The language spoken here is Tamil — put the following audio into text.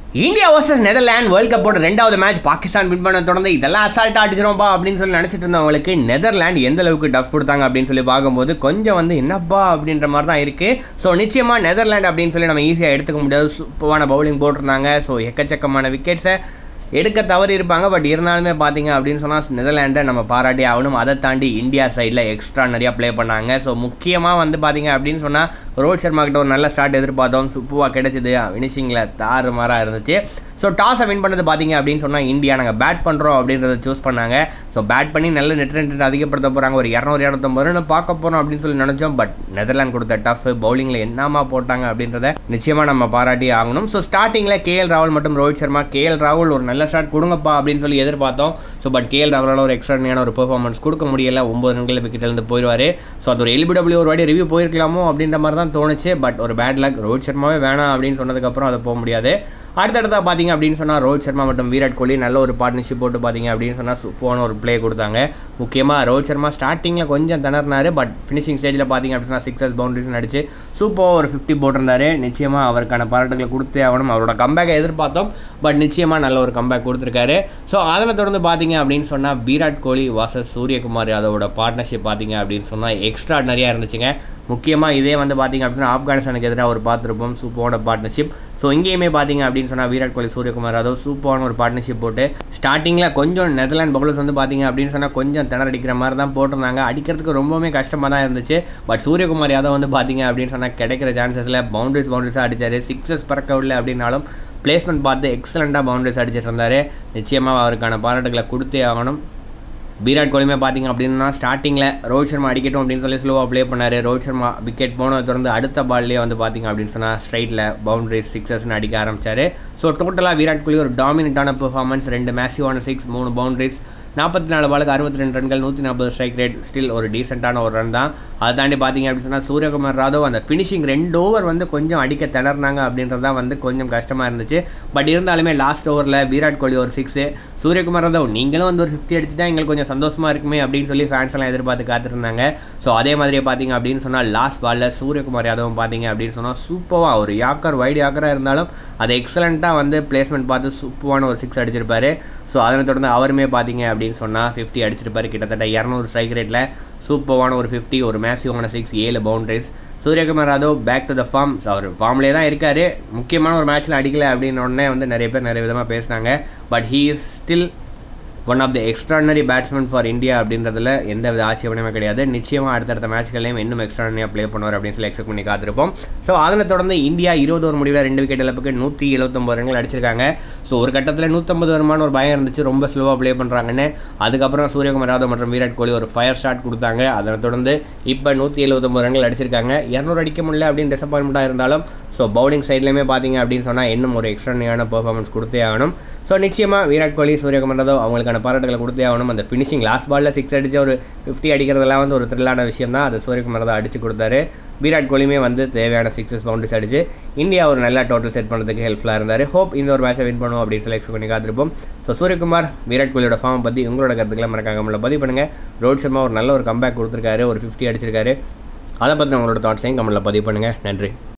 இந்தியா வர்சஸ் நெதர்லாண்ட் வேர்ல்ட் கப்போட ரெண்டாவது மேட்ச் பாகிஸ்தான் வின் பண்ண தொடர்ந்து இதெல்லாம் அசால்ட்டாக அடிச்சிருவோம்ப்பா அப்படின்னு சொல்லி நினச்சிட்டு இருந்தவங்களுக்கு நெதர்லாண்ட் எந்த அளவுக்கு டஃப் கொடுத்தாங்க அப்படின்னு சொல்லி பார்க்கும்போது கொஞ்சம் வந்து என்னப்பா அப்படின்ற மாதிரி தான் இருக்குது ஸோ நிச்சயமாக நெதர்லாண்ட் அப்படின்னு சொல்லி நம்ம ஈஸியாக எடுத்துக்க முடியாது சூப்பரான பவுலிங் போட்டிருந்தாங்க ஸோ எக்கச்சக்கமான விக்கெட்ஸை எடுக்க தவறி இருப்பாங்க பட் இருந்தாலுமே பார்த்தீங்க அப்படின்னு சொன்னால் நெதர்லாண்டை நம்ம பாராட்டி ஆகணும் அதை தாண்டி இந்தியா சைடில் எக்ஸ்ட்ரா நிறையா ப்ளே பண்ணாங்க ஸோ முக்கியமாக வந்து பார்த்தீங்க அப்படின்னு சொன்னால் ரோஹித் சர்மா கிட்ட ஒரு நல்ல ஸ்டார்ட் எதிர்பார்த்தோம் சூப்பராக கிடைச்சிது ஃபினிஷிங்கில் தாறு மாறாக இருந்துச்சு ஸோ டாஸை வின் பண்ணது பார்த்தீங்க அப்படின்னு சொன்னால் இந்தியா நாங்கள் பேட் பண்ணுறோம் அப்படின்றத சூஸ் பண்ணாங்க ஸோ பேட் பண்ணி நல்ல நெட் ரன் அதிகப்படுத்த போகிறாங்க ஒரு இரநூறு இரநூத்தம்பது ரன் பார்க்க போகிறோம் அப்படின்னு சொல்லி நினச்சோம் பட் நெதர்லாந்து கொடுத்த டஃப் பவுலிங்கில் என்னமா போட்டாங்க அப்படின்றத நிச்சயமாக நம்ம பாராட்டி ஆகணும் ஸோ ஸ்டார்டிங்கில் கேஎல் ராகுல் மற்றும் ரோஹித் சர்மா கேஎல் ராகுல் ஒரு நல்ல ஸ்டார்ட் கொடுங்கப்பா அப்படின்னு சொல்லி எதிர்பார்த்தோம் ஸோ பட் கேஎல் ராகுலால் ஒரு எக்ஸ்ட்ரானியான ஒரு பெர்ஃபார்மன்ஸ் கொடுக்க முடியல ஒம்பது ரன்கள் விக்கெட்லேருந்து போயிடுவார் ஸோ அது ஒரு எல்பிடபிள்யூ ஒரு வாட்டி ரிவ்யூ போயிருக்கலாமோ அப்படின்ற மாதிரி தான் தோணுச்சு பட் ஒரு பேட் லக் ரோஹித் சர்மாவே வேணாம் அப்படின்னு சொன்னதுக்கப்புறம் அதை போக முடியாது அடுத்தடுத்தா பார்த்தீங்க அப்படின்னு சொன்னால் ரோஹித் சர்மா மற்றும் விராட் கோலி நல்ல ஒரு பார்ட்னர்ஷிப் போட்டு பார்த்தீங்க அப்படின்னு சொன்னால் சூப்பரான ஒரு ப்ளே கொடுத்தாங்க முக்கியமாக ரோஹித் சர்மா ஸ்டார்டிங்கில் கொஞ்சம் திணறினார் பட் ஃபினிஷிங் ஸ்டேஜில் பார்த்தீங்க அப்படின்னு சொன்னால் சிக்ஸஸ் பவுண்டரிஸ் அடிச்சு சூப்பராக ஒரு ஃபிஃப்டி போட்டிருந்தாரு நிச்சயமாக அவருக்கான பாராட்டுகளை கொடுத்தே ஆகணும் அவரோட கம்பேக்கை எதிர்பார்த்தோம் பட் நிச்சயமாக நல்ல ஒரு கம்பேக் கொடுத்துருக்காரு ஸோ அதில் தொடர்ந்து பார்த்தீங்க அப்படின்னு சொன்னால் விராட் கோலி வாசஸ் சூரியகுமார் யாதவோட பார்ட்னர்ஷிப் பார்த்தீங்க அப்படின்னு சொன்னால் எக்ஸ்ட்ரா நிறையா இருந்துச்சுங்க முக்கியமாக இதே வந்து பார்த்தீங்க அப்படின்னா ஆப்கானிஸ்தானுக்கு எதிராக ஒரு பார்த்துருப்போம் சூப்பரான பார்ட்னர்ஷிப் ஸோ இங்கேயுமே பார்த்தீங்க அப்படின்னு சொன்னால் விராட் கோலி சூரியகுமார் யாதவ் சூப்பரான ஒரு பார்ட்னர்ஷிப் போட்டு ஸ்டார்டிங்கில் கொஞ்சம் நெதர்லாண்ட் பவுலர்ஸ் வந்து பார்த்தீங்க அப்படின்னு சொன்னால் கொஞ்சம் திணற அடிக்கிற மாதிரி தான் போட்டிருந்தாங்க அடிக்கிறதுக்கு ரொம்பவுமே கஷ்டமாக தான் இருந்துச்சு பட் சூரியகுமார் யாதவ் வந்து பார்த்தீங்க அப்படின்னு சொன்னால் கிடைக்கிற சான்சஸில் பவுண்டரிஸ் பவுண்டரிஸாக அடித்தார் சிக்ஸஸ் பறக்க விடல அப்படின்னாலும் பிளேஸ்மெண்ட் பார்த்து எக்ஸலண்ட்டாக பவுண்டரிஸ் அடிச்சிட்டு இருந்தார் நிச்சயமாக அவருக்கான பாராட்டுகளை கொடுத்தே ஆகணும் விராட் கோலியுமே பார்த்தீங்க அப்படின்னா ஸ்டார்டிங்கில் ரோஹித் சர்மா அடிக்கட்டும் அப்படின்னு சொல்லி ஸ்லோவாக ப்ளே பண்ணார் ரோஹித் சர்மா விக்கெட் போனதை தொடர்ந்து அடுத்த பால்லேயே வந்து பார்த்தீங்க அப்படின்னு சொன்னால் ஸ்ட்ரைட்டில் பவுண்டரிஸ் சிக்ஸஸ்னு அடிக்க ஆரம்பிச்சார் ஸோ டோட்டலாக விராட் கோலி ஒரு டாமினட்டான பெர்ஃபார்மன்ஸ் ரெண்டு மேசிவான சிக்ஸ் மூணு பவுண்டரிஸ் நாற்பத்தி நாலு பாலுக்கு அறுபத்தி ரெண்டு ரன்கள் நூற்றி நாற்பது ஸ்ட்ரைக் ரேட் ஸ்டில் ஒரு டீசெண்டான ஒரு ரன் தான் அதை தாண்டி பார்த்தீங்க அப்படின்னு சொன்னால் சூரியகுமார் ராதவ் அந்த ஃபினிஷிங் ரெண்டு ஓவர் வந்து கொஞ்சம் அடிக்க திணறினாங்க அப்படின்றது தான் வந்து கொஞ்சம் கஷ்டமாக இருந்துச்சு பட் இருந்தாலுமே லாஸ்ட் ஓவரில் விராட் கோலி ஒரு சிக்ஸு சூரியகுமார் ராதவ் நீங்களும் வந்து ஒரு ஃபிஃப்டி அடிச்சுட்டா எங்களுக்கு கொஞ்சம் சந்தோஷமாக இருக்குமே அப்படின்னு சொல்லி ஃபேன்ஸ் எல்லாம் எதிர்பார்த்து காத்திருந்தாங்க ஸோ அதே மாதிரியே பார்த்தீங்க அப்படின்னு சொன்னால் லாஸ்ட் பாலில் சூரியகுமார் யாதவும் பார்த்தீங்க அப்படின்னு சொன்னால் சூப்பராக ஒரு யாக்கர் வைடு யாக்கராக இருந்தாலும் அதை எக்ஸலண்ட்டாக வந்து பிளேஸ்மெண்ட் பார்த்து சூப்பரான ஒரு சிக்ஸ் அடிச்சிருப்பாரு ஸோ அதனை தொடர்ந்து அவருமே பார்த்தீங்க அப்படின்னு சொன்னால் ஃபிஃப்டி அடிச்சிருப்பாரு கிட்டத்தட்ட இரநூறு ஸ்ட்ரைக் ரேட்டில் சூப்பரான ஒரு ஃபிஃப்டி ஒரு மேசிவான சிக்ஸ் ஏழு boundaries Suryakumar Yadav back to the form அவர் ஃபார்ம்லேயே தான் இருக்கார் முக்கியமான ஒரு மேட்ச்சில் அடிக்கல அப்படின்னு உடனே வந்து நிறைய பேர் நிறைய விதமாக பேசினாங்க but he is still one of the extraordinary batsman for India அப்படின்றதுல எந்த வித ஆட்சேபனையுமே கிடையாது நிச்சயமாக அடுத்தடுத்த மேட்ச்களையும் இன்னும் எக்ஸ்ட்ரானரியாக ப்ளே பண்ணுவார் அப்படின்னு சொல்லி எக்ஸ்பெக்ட் பண்ணி காத்திருப்போம் ஸோ அதனை தொடர்ந்து இந்தியா இருபது ஒரு முடிவில் ரெண்டு விக்கெட் இழப்புக்கு நூற்றி எழுபத்தொம்பது ரன்கள் அடிச்சிருக்காங்க ஸோ ஒரு கட்டத்தில் நூற்றம்பது வருமான ஒரு பயம் இருந்துச்சு ரொம்ப ஸ்லோவாக ப்ளே பண்ணுறாங்கன்னு அதுக்கப்புறம் சூரியகுமார் யாதவ் மற்றும் விராட் கோலி ஒரு ஃபயர் ஷாட் கொடுத்தாங்க அதனை தொடர்ந்து இப்போ நூற்றி எழுபத்தொம்பது ரன்கள் அடிச்சிருக்காங்க இரநூறு அடிக்க முடியல அப்படின்னு டிசப்பாயின்மெண்ட்டாக இருந்தாலும் ஸோ பவுலிங் சைட்லேயுமே பார்த்தீங்க அப்படின்னு சொன்னால் இன்னும் ஒரு எக்ஸ்ட்ரானியான பெர்ஃபார்மன்ஸ் கொடுத்தே ஆகணும் ஸோ நிச்சயமாக விராட் கோலி சூரியகுமார் யாதவ் அவங்களுக்கான பாராட்டுகளை கொடுத்தே ஆகணும் அந்த ஃபினிஷிங் லாஸ்ட் பாலில் சிக்ஸ் அடிச்சு ஒரு ஃபிஃப்டி அடிக்கிறதெல்லாம் வந்து ஒரு த்ரில்லான விஷயம் தான் அதை சூரியகுமார் யாதவ் அடிச்சு கொடுத்தாரு விராட் கோலியுமே வந்து தேவையான சிக்ஸஸ் பவுண்டரிஸ் அடிச்சு இந்தியா ஒரு நல்ல டோட்டல் செட் பண்ணுறதுக்கு ஹெல்ப்ஃபுல்லாக இருந்தார் ஹோப் இந்த ஒரு மேட்சை வின் பண்ணுவோம் அப்படின்னு சொல்லி எக்ஸ்பெக்ட் பண்ணி காத்திருப்போம் ஸோ சூரியகுமார் விராட் கோலியோட ஃபார்ம் பற்றி உங்களோட கருத்துக்களை மறக்காம நம்மளை பதிவு பண்ணுங்கள் ரோஹித் சர்மா ஒரு நல்ல ஒரு கம்பேக் கொடுத்துருக்காரு ஒரு ஃபிஃப்டி அடிச்சிருக்காரு அதை பற்றி உங்களோட தாட்ஸையும் கமெண்ட்டில் பதிவு பண்ணுங்கள் நன்றி